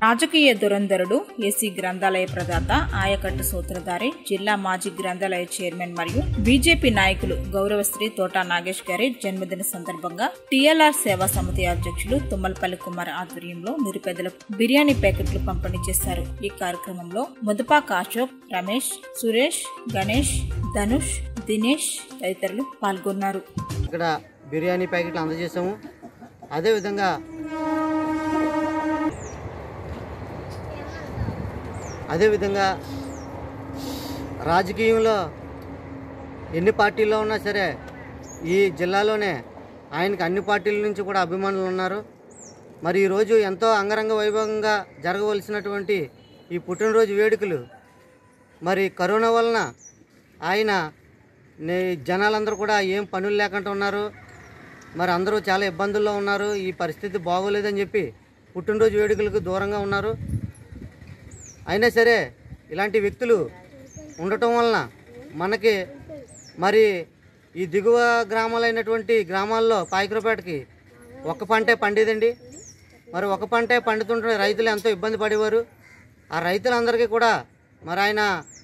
రాజకీయ దురంధరుడు ఏసీ గ్రంథాలయ ప్రదాత ఆయకట్టు సూత్రధారి జిల్లా మాజీ గ్రంథాలయ చైర్మన్ మరియు బీజేపీ నాయకులు గౌరవశ్రీ తోటా నాగేష్ గారి జన్మదిన సందర్భంగా టీఎల్ఆర్ సేవా సమితి అధ్యక్షులు తుమ్మలపల్లి కుమార్ ఆధ్వర్యంలో నిరుపేదలకు బిర్యానీ ప్యాకెట్లు పంపిణీ చేశారు ఈ కార్యక్రమంలో ముదపాక అశోక్ రమేష్ సురేష్ గణేష్ ధనుష్ దినేష్ తదితరులు పాల్గొన్నారు ఇక్కడ బిర్యానీ ప్యాకెట్లు అందజేసాము అదేవిధంగా అదేవిధంగా రాజకీయంలో ఎన్ని పార్టీల్లో ఉన్నా సరే ఈ జిల్లాలోనే ఆయనకి అన్ని పార్టీల నుంచి కూడా అభిమానులు ఉన్నారు మరి ఈరోజు ఎంతో అంగరంగ వైభవంగా జరగవలసినటువంటి ఈ పుట్టినరోజు వేడుకలు మరి కరోనా వలన ఆయన నే- జనాలందరూ కూడా ఏం పనులు లేకుండా ఉన్నారు మరి అందరూ చాలా ఇబ్బందుల్లో ఉన్నారు ఈ పరిస్థితి బాగోలేదని చెప్పి పుట్టినరోజు వేడుకలకు దూరంగా ఉన్నారు అయినా సరే ఇలాంటి వ్యక్తులు ఉండటం వలన మనకి మరి ఈ దిగువ గ్రామాలైనటువంటి గ్రామాల్లో పాయకురపేటకి ఒక పంటే పండేదండి మరి ఒక పంటే పండుతుంటే రైతులు ఎంతో ఇబ్బంది పడేవారు ఆ రైతులందరికీ కూడా మరి ఆయన